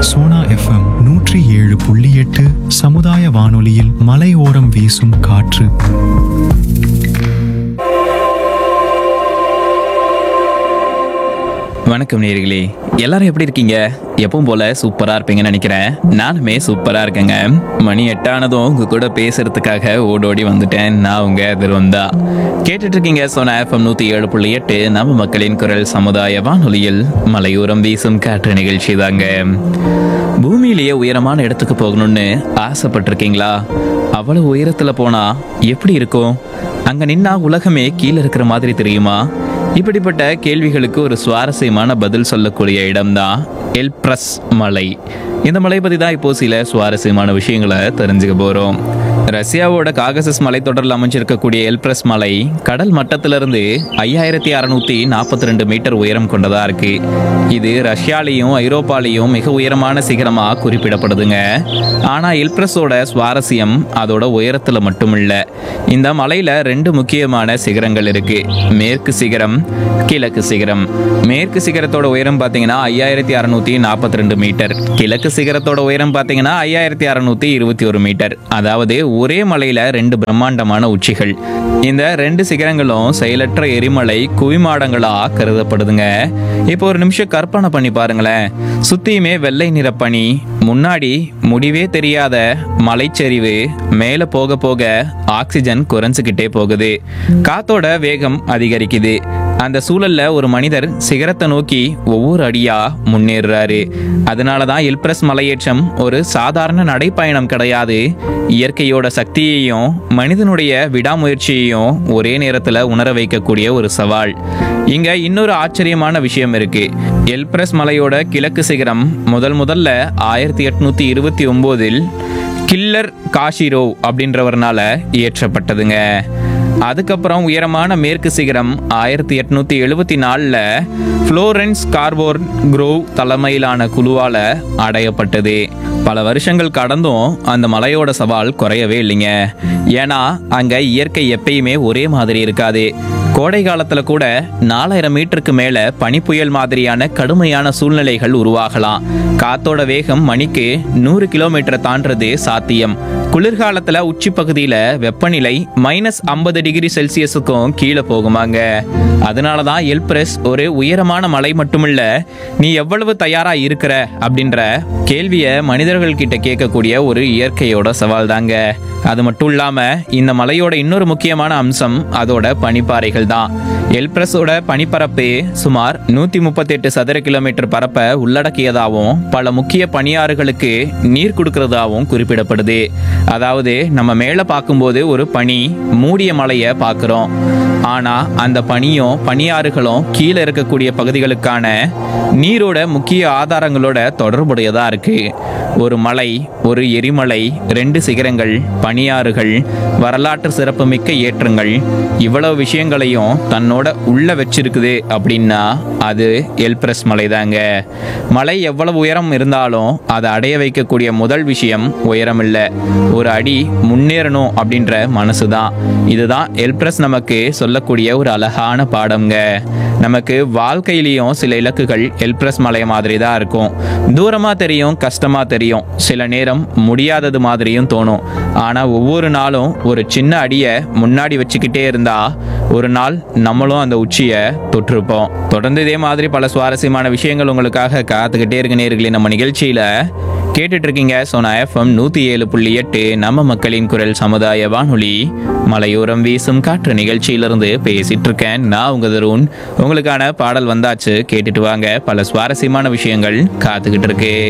Sona FM நூற்றி ஏழு புள்ளி எட்டு சமுதாய வானொலியில் மலையோரம் வீசும் காற்று வணக்கம் நேர்களே எல்லாரும் எப்படி இருக்கீங்க எப்பவும் போல சூப்பரா இருப்பீங்கன்னு நினைக்கிறேன் நானுமே சூப்பரா இருக்கேங்க மணி எட்டானதும் உங்க கூட பேசுறதுக்காக ஓடோடி வந்துட்டேன் நான் உங்க திருவந்தா கேட்டுட்டு இருக்கீங்க சோனா எஃப்எம் நூத்தி ஏழு புள்ளி எட்டு நம்ம மக்களின் குரல் சமுதாய வானொலியில் மலையோரம் வீசும் காற்று நிகழ்ச்சி தாங்க பூமியிலேயே உயரமான இடத்துக்கு போகணும்னு ஆசைப்பட்டிருக்கீங்களா அவ்வளவு உயரத்துல போனா எப்படி இருக்கும் அங்க நின்னா உலகமே கீழே இருக்கிற மாதிரி தெரியுமா இப்படிப்பட்ட கேள்விகளுக்கு ஒரு சுவாரஸ்யமான பதில் சொல்லக்கூடிய இடம்தான் எல்ப்ரஸ் மலை இந்த மலை பற்றி தான் இப்போ சில சுவாரஸ்யமான விஷயங்களை தெரிஞ்சுக்க போகிறோம் ரஷ்யாவோட காகசஸ் மலைத்தொடரில் அமைஞ்சிருக்கக்கூடிய எல்ப்ரஸ் மலை கடல் மட்டத்திலிருந்து ஐயாயிரத்தி அறநூத்தி நாற்பத்தி ரெண்டு மீட்டர் உயரம் கொண்டதா இருக்கு இது ரஷ்யாலையும் ஐரோப்பாலையும் மிக உயரமான சிகரமா குறிப்பிடப்படுதுங்க ஆனா எல்ப்ரஸோட சுவாரஸ்யம் அதோட உயரத்துல மட்டும் இல்ல இந்த மலையில ரெண்டு முக்கியமான சிகரங்கள் இருக்கு மேற்கு சிகரம் கிழக்கு சிகரம் மேற்கு சிகரத்தோட உயரம் பாத்தீங்கன்னா ஐயாயிரத்தி அறுநூத்தி நாற்பத்தி ரெண்டு மீட்டர் கிழக்கு சிகரத்தோட உயரம் பாத்தீங்கன்னா ஐயாயிரத்தி அறுநூத்தி இருபத்தி ஒரு மீட்டர் அதாவது ஒரே மலையில ரெண்டு பிரம்மாண்டமான உச்சிகள் இந்த ரெண்டு சிகரங்களும் செயலற்ற எரிமலை குவிமாடங்களா கருதப்படுதுங்க இப்போ ஒரு நிமிஷம் கற்பனை பண்ணி பாருங்களேன் சுத்தியுமே வெள்ளை நிற பனி முன்னாடி முடிவே தெரியாத மலைச்சரிவு மேலே போக போக ஆக்சிஜன் குறைஞ்சுக்கிட்டே போகுது காத்தோட வேகம் அதிகரிக்குது அந்த சூழல்ல ஒரு மனிதர் சிகரத்தை நோக்கி ஒவ்வொரு அடியா முன்னேறுறாரு அதனால தான் எல்பிரஸ் மலையேற்றம் ஒரு சாதாரண நடைப்பயணம் கிடையாது இயற்கையோட சக்தியையும் மனிதனுடைய விடாமுயற்சியையும் ஒரே நேரத்துல உணர வைக்கக்கூடிய ஒரு சவால் இங்க இன்னொரு ஆச்சரியமான விஷயம் இருக்கு எல்பிரஸ் மலையோட கிழக்கு சிகரம் முதல் முதல்ல ஆயிரத்தி எட்நூத்தி இருபத்தி ஒன்பதில் கில்லர் காஷிரோ அப்படின்றவர்னால இயற்றப்பட்டதுங்க அதுக்கப்புறம் உயரமான மேற்கு சிகரம் ஆயிரத்தி எட்நூத்தி எழுபத்தி நாலில் ஃப்ளோரன்ஸ் கார்போர் குரோவ் தலைமையிலான குழுவால அடையப்பட்டது பல வருஷங்கள் கடந்தும் அந்த மலையோட சவால் குறையவே இல்லைங்க ஏன்னா அங்க இயற்கை எப்பயுமே ஒரே மாதிரி இருக்காது கோடை காலத்துல கூட நாலாயிரம் மீட்டருக்கு மேல பனிப்புயல் மாதிரியான கடுமையான சூழ்நிலைகள் உருவாகலாம் காத்தோட வேகம் மணிக்கு நூறு கிலோமீட்டர் தாண்டது சாத்தியம் குளிர்காலத்துல உச்சி பகுதியில வெப்பநிலை மைனஸ் ஐம்பது டிகிரி செல்சியஸுக்கும் கீழே போகுமாங்க அதனாலதான் எல்பிரஸ் ஒரு உயரமான மலை மட்டுமில்ல நீ எவ்வளவு தயாரா இருக்கிற அப்படின்ற கேள்வியை மனிதர்கள் கிட்ட கேட்கக்கூடிய ஒரு இயற்கையோட சவால் தாங்க அது மட்டும் இல்லாம இந்த மலையோட இன்னொரு முக்கியமான அம்சம் அதோட பனிப்பாறைகள் தான் எல்பிரஸோட பனிப்பரப்பு சுமார் நூத்தி முப்பத்தி எட்டு சதுர கிலோமீட்டர் பரப்பை உள்ளடக்கியதாகவும் பல முக்கிய பனியாறுகளுக்கு நீர் கொடுக்கறதாகவும் குறிப்பிடப்படுது அதாவது நம்ம மேல பார்க்கும்போது ஒரு பனி மூடிய மலையை பார்க்குறோம் ஆனா அந்த பனியும் பனியாறுகளும் கீழே இருக்கக்கூடிய பகுதிகளுக்கான நீரோட முக்கிய ஆதாரங்களோட தொடர்புடையதா இருக்கு ஒரு மலை ஒரு எரிமலை ரெண்டு சிகரங்கள் பனியாறுகள் வரலாற்று சிறப்புமிக்க ஏற்றங்கள் இவ்வளவு விஷயங்களையும் தன்னோட உள்ள வச்சிருக்குது அப்படின்னா அது எல்பிரஸ் மலை தாங்க மலை எவ்வளவு உயரம் இருந்தாலும் அதை அடைய வைக்கக்கூடிய முதல் விஷயம் உயரம் இல்லை ஒரு அடி முன்னேறணும் அப்படின்ற மனசு தான் இதுதான் எல்பிரஸ் நமக்கு சொல்லக்கூடிய ஒரு அழகான பாடம்ங்க நமக்கு வாழ்க்கையிலையும் சில இலக்குகள் எல்பிரஸ் மலை மாதிரி தான் இருக்கும் தூரமாக தெரியும் கஷ்டமாக தெரியும் சில நேரம் முடியாதது மாதிரியும் தோணும் ஆனால் ஒவ்வொரு நாளும் ஒரு சின்ன அடியை முன்னாடி வச்சுக்கிட்டே இருந்தா ஒரு நாள் நம்மளும் அந்த உச்சியை தொட்டிருப்போம் தொடர்ந்து இதே மாதிரி பல சுவாரஸ்யமான விஷயங்கள் உங்களுக்காக காத்துக்கிட்டே இருக்க நேர்களே நம்ம நிகழ்ச்சியில் கேட்டுட்டு இருக்கீங்க சோனா எஃப்எம் நூற்றி ஏழு புள்ளி எட்டு நம்ம மக்களின் குரல் சமுதாய வானொலி மலையோரம் வீசும் காற்று நிகழ்ச்சியிலிருந்து பேசிட்டு இருக்கேன் நான் உங்க தருண் உங்களுக்கான பாடல் வந்தாச்சு கேட்டுட்டு வாங்க பல சுவாரஸ்யமான விஷயங்கள் காத்துக்கிட்டு இருக்கு